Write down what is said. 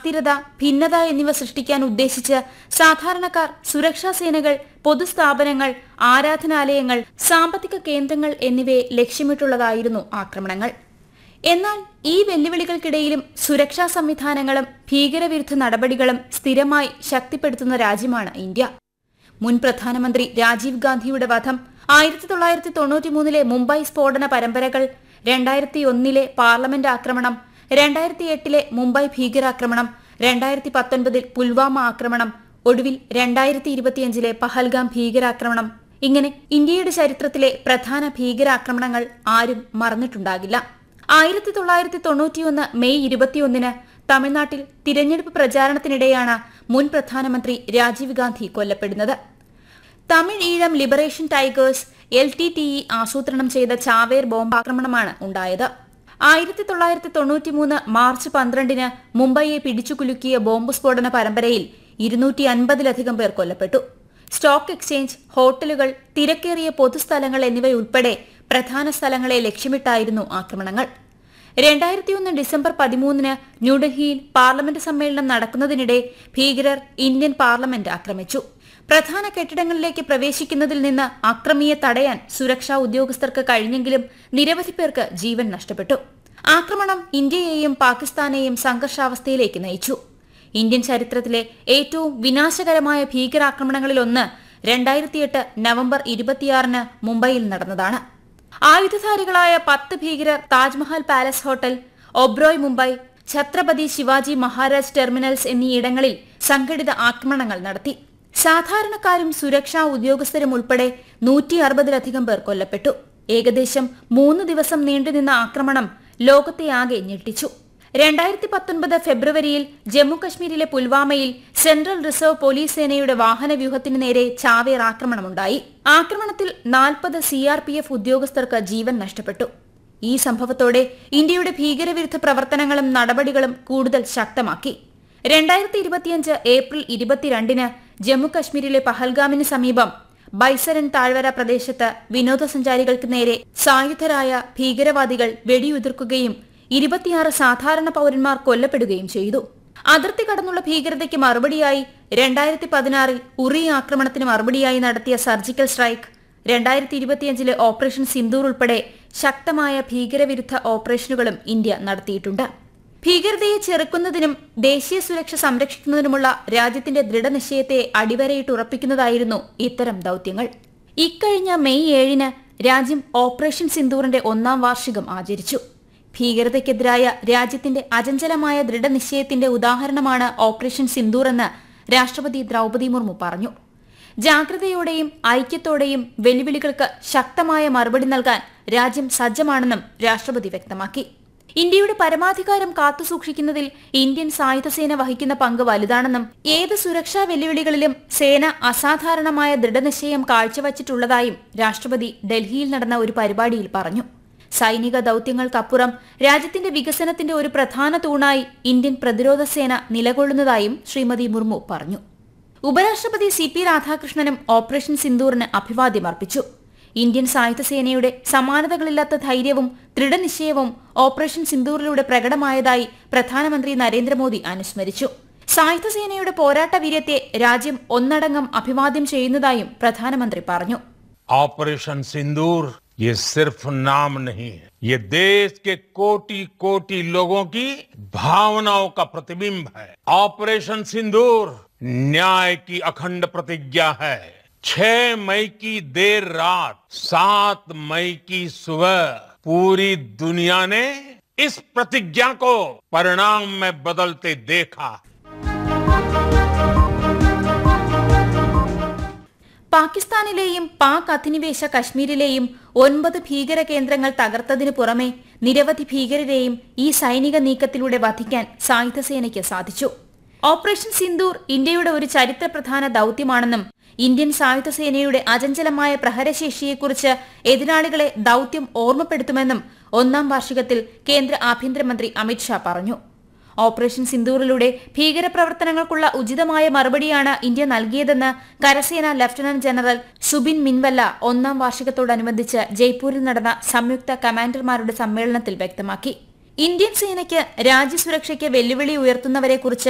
അസ്ഥിരത ഭിന്നത എന്നിവ സൃഷ്ടിക്കാൻ ഉദ്ദേശിച്ച് സാധാരണക്കാർ സുരക്ഷാ സേനകൾ പൊതുസ്ഥാപനങ്ങൾ ആരാധനാലയങ്ങൾ സാമ്പത്തിക കേന്ദ്രങ്ങൾ എന്നിവയെ ലക്ഷ്യമിട്ടുള്ളതായിരുന്നു ആക്രമണങ്ങൾ എന്നാൽ ഈ വെല്ലുവിളികൾക്കിടയിലും സുരക്ഷാ സംവിധാനങ്ങളും ഭീകരവിരുദ്ധ നടപടികളും സ്ഥിരമായി ശക്തിപ്പെടുത്തുന്ന രാജ്യമാണ് ഇന്ത്യ മുൻ പ്രധാനമന്ത്രി രാജീവ് ഗാന്ധിയുടെ വധം ആയിരത്തി തൊള്ളായിരത്തി തൊണ്ണൂറ്റിമൂന്നിലെ മുംബൈ സ്ഫോടന പരമ്പരകൾ രണ്ടായിരത്തി ഒന്നിലെ പാർലമെന്റ് ആക്രമണം രണ്ടായിരത്തി എട്ടിലെ മുംബൈ ഭീകരാക്രമണം രണ്ടായിരത്തി പത്തൊൻപതിൽ പുൽവാമ ആക്രമണം ഒടുവിൽ രണ്ടായിരത്തി ഇരുപത്തിയഞ്ചിലെ പഹൽഗാം ഭീകരാക്രമണം ഇങ്ങനെ ഇന്ത്യയുടെ ചരിത്രത്തിലെ പ്രധാന ഭീകരാക്രമണങ്ങൾ ആരും മറന്നിട്ടുണ്ടാകില്ല ആയിരത്തി തൊള്ളായിരത്തി തൊണ്ണൂറ്റിയൊന്ന് മെയ് ഇരുപത്തിയൊന്നിന് തമിഴ്നാട്ടിൽ തിരഞ്ഞെടുപ്പ് പ്രചാരണത്തിനിടെയാണ് മുൻ പ്രധാനമന്ത്രി രാജീവ് ഗാന്ധി കൊല്ലപ്പെടുന്നത് Tamil Eelam liberation tigers L T T E ആസൂത്രണം ചെയ്ത ചാവേർ ബോംബാക്രമണമാണ് ഉണ്ടായത് ആയിരത്തി തൊള്ളായിരത്തി തൊണ്ണൂറ്റിമൂന്ന് മാർച്ച് പന്ത്രണ്ടിന് മുംബൈയെ പിടിച്ചുകുലുക്കിയ ബോംബ് സ്ഫോടന പരമ്പരയിൽ ഇരുന്നൂറ്റി അൻപതിലധികം പേർ കൊല്ലപ്പെട്ടു സ്റ്റോക്ക് എക്സ്ചേഞ്ച് ഹോട്ടലുകൾ തിരക്കേറിയ പൊതുസ്ഥലങ്ങൾ എന്നിവയുൾപ്പെടെ പ്രധാന സ്ഥലങ്ങളെ ലക്ഷ്യമിട്ടായിരുന്നു ആക്രമണങ്ങൾ രണ്ടായിരത്തിയൊന്ന് ഡിസംബർ പതിമൂന്നിന് ന്യൂഡൽഹിയിൽ പാർലമെന്റ് സമ്മേളനം നടക്കുന്നതിനിടെ ഭീകരർ ഇന്ത്യൻ പാർലമെന്റ് ആക്രമിച്ചു പ്രധാന കെട്ടിടങ്ങളിലേക്ക് പ്രവേശിക്കുന്നതിൽ നിന്ന് അക്രമിയെ തടയാൻ സുരക്ഷാ ഉദ്യോഗസ്ഥർക്ക് കഴിഞ്ഞെങ്കിലും നിരവധി പേർക്ക് ജീവൻ നഷ്ടപ്പെട്ടു ആക്രമണം ഇന്ത്യയെയും പാകിസ്ഥാനെയും സംഘർഷാവസ്ഥയിലേക്ക് നയിച്ചു ഇന്ത്യൻ ചരിത്രത്തിലെ ഏറ്റവും വിനാശകരമായ ഭീകരാക്രമണങ്ങളിലൊന്ന് രണ്ടായിരത്തിയെട്ട് നവംബർ ഇരുപത്തിയാറിന് മുംബൈയിൽ നടന്നതാണ് ആയുധധാരികളായ പത്ത് ഭീകരർ Taj Mahal palace hotel Oberoi Mumbai Chhatrapati Shivaji Maharaj terminals എന്നീയിടങ്ങളിൽ സംഘടിത ആക്രമണങ്ങൾ നടത്തി സാധാരണക്കാരും സുരക്ഷാ ഉദ്യോഗസ്ഥരും ഉൾപ്പെടെ നൂറ്റി അറുപതിലധികം പേർ കൊല്ലപ്പെട്ടു ഏകദേശം മൂന്ന് ദിവസം നീണ്ടുനിന്ന ആക്രമണം ലോകത്തെയാകെ ഞെട്ടിച്ചു രണ്ടായിരത്തി പത്തൊൻപത് ഫെബ്രുവരിയിൽ ജമ്മുകശ്മീരിലെ പുൽവാമയിൽ സെൻട്രൽ റിസർവ് പോലീസ് സേനയുടെ വാഹനവ്യൂഹത്തിന് നേരെ ചാവേർ ആക്രമണമുണ്ടായി ആക്രമണത്തിൽ നാൽപ്പത് സി ആർ പി എഫ് ഉദ്യോഗസ്ഥർക്ക് ജീവൻ നഷ്ടപ്പെട്ടു ഈ സംഭവത്തോടെ ഇന്ത്യയുടെ ഭീകരവിരുദ്ധ പ്രവർത്തനങ്ങളും നടപടികളും കൂടുതൽ ശക്തമാക്കി രണ്ടായിരത്തി ഇരുപത്തിയഞ്ച് ഏപ്രിൽ ഇരുപത്തിരണ്ടിന് ജമ്മുകശ്മീരിലെ പഹൽഗാമിന് സമീപം ബൈസരൻ താഴ്വര പ്രദേശത്ത് വിനോദസഞ്ചാരികൾക്ക് നേരെ സായുധരായ ഭീകരവാദികൾ വെടിയുതിർക്കുകയും ഇരുപത്തിയാറ് സാധാരണ പൌരന്മാർ കൊല്ലപ്പെടുകയും ചെയ്തു അതിർത്തി കടന്നുള്ള ഭീകരതയ്ക്ക് മറുപടിയായി രണ്ടായിരത്തി പതിനാറിൽ ഉറി ആക്രമണത്തിന് മറുപടിയായി നടത്തിയ സർജിക്കൽ സ്ട്രൈക്ക് രണ്ടായിരത്തി ഇരുപത്തിയഞ്ചിലെ ഓപ്പറേഷൻ സിന്ദൂർ ഉൾപ്പെടെ ശക്തമായ ഭീകരവിരുദ്ധ ഓപ്പറേഷനുകളും ഇന്ത്യ നടത്തിയിട്ടുണ്ട് ഭീകരതയെ ചെറുക്കുന്നതിനും ദേശീയ സുരക്ഷ സംരക്ഷിക്കുന്നതിനുമുള്ള രാജ്യത്തിന്റെ ദൃഢനിശ്ചയത്തെ അടിവരയിട്ടുറപ്പിക്കുന്നതായിരുന്നു ഇത്തരം ദൌത്യങ്ങൾ ഇക്കഴിഞ്ഞ മെയ് ഏഴിന് രാജ്യം ഓപ്പറേഷൻ സിന്ദൂറിന്റെ ഒന്നാം വാർഷികം ആചരിച്ചു ഭീകരതയ്ക്കെതിരായ രാജ്യത്തിന്റെ അചഞ്ചലമായ ദൃഢനിശ്ചയത്തിന്റെ ഉദാഹരണമാണ് ഓപ്പറേഷൻ സിന്ദൂർ എന്ന് രാഷ്ട്രപതി ദ്രൗപദി മുർമു പറഞ്ഞു ജാഗ്രതയോടെയും ഐക്യത്തോടെയും വെല്ലുവിളികൾക്ക് ശക്തമായ മറുപടി നൽകാൻ രാജ്യം സജ്ജമാണെന്നും രാഷ്ട്രപതി വ്യക്തമാക്കി ഇന്ത്യയുടെ പരമാധികാരം കാത്തുസൂക്ഷിക്കുന്നതിൽ ഇന്ത്യൻ സായുധസേന വഹിക്കുന്ന പങ്ക് വലുതാണെന്നും ഏത് സുരക്ഷാ വെല്ലുവിളികളിലും സേന അസാധാരണമായ ദൃഢനിശ്ചയം കാഴ്ചവച്ചിട്ടുള്ളതായും രാഷ്ട്രപതി ഡൽഹിയിൽ നടന്ന ഒരു പരിപാടിയിൽ പറഞ്ഞു സൈനിക ദൌത്യങ്ങൾക്കപ്പുറം രാജ്യത്തിന്റെ വികസനത്തിന്റെ ഒരു പ്രധാന തൂണായി ഇന്ത്യൻ പ്രതിരോധ സേന നിലകൊള്ളുന്നതായും ശ്രീമതി മുർമു പറഞ്ഞു ഉപരാഷ്ട്രപതി സി പി രാധാകൃഷ്ണനും ഓപ്പറേഷൻ സിന്ദൂറിന് അഭിവാദ്യം അർപ്പിച്ചു ഇന്ത്യൻ സായുധസേനയുടെ സമാനതകളില്ലാത്ത ധൈര്യവും ദൃഢനിശ്ചയവും ഓപ്പറേഷൻ സിന്ദൂറിലൂടെ പ്രകടമായതായി പ്രധാനമന്ത്രി നരേന്ദ്രമോദി അനുസ്മരിച്ചു സായുധസേനയുടെ പോരാട്ട വീര്യത്തെ രാജ്യം ഒന്നടങ്കം അഭിവാദ്യം ചെയ്യുന്നതായും പ്രധാനമന്ത്രി പറഞ്ഞു ऑपरेशन सिंदूर ये सिर्फ नाम नहीं है ये देश के कोटि कोटि लोगों की भावनाओं का प्रतिबिंब है ऑपरेशन सिंदूर न्याय की अखंड प्रतिज्ञा है छह मई की देर रात सात मई की सुबह पूरी दुनिया ने इस प्रतिज्ञा को परिणाम में बदलते देखा പാകിസ്ഥാനിലെയും പാക് അധിനിവേശ കശ്മീരിലെയും ഒൻപത് ഭീകര കേന്ദ്രങ്ങൾ തകർത്തതിനു പുറമെ നിരവധി ഭീകരരെയും ഈ സൈനിക നീക്കത്തിലൂടെ വധിക്കാൻ സായുധസേനയ്ക്ക് സാധിച്ചു ഓപ്പറേഷൻ സിന്ദൂർ ഇന്ത്യയുടെ ഒരു ചരിത്രപ്രധാന ദൌത്യമാണെന്നും ഇന്ത്യൻ സായുധസേനയുടെ അചഞ്ചലമായ പ്രഹരശേഷിയെക്കുറിച്ച് എതിരാളികളെ ദൌത്യം ഓർമ്മപ്പെടുത്തുമെന്നും ഒന്നാം വാർഷികത്തിൽ കേന്ദ്ര ആഭ്യന്തരമന്ത്രി അമിത്ഷാ പറഞ്ഞു ഓപ്പറേഷൻ സിന്ദൂറിലൂടെ ഭീകരപ്രവർത്തനങ്ങൾക്കുള്ള ഉചിതമായ മറുപടിയാണ് ഇന്ത്യ നൽകിയതെന്ന് കരസേന ലഫ്റ്റനന്റ് ജനറൽ സുബിൻ മിൻവല്ല ഒന്നാം വാർഷികത്തോടനുബന്ധിച്ച് ജയ്പൂരിൽ നടന്ന സംയുക്ത കമാൻഡർമാരുടെ സമ്മേളനത്തിൽ വ്യക്തമാക്കി ഇന്ത്യൻ സേനയ്ക്ക് രാജ്യസുരക്ഷയ്ക്ക് വെല്ലുവിളി ഉയർത്തുന്നവരെക്കുറിച്ച്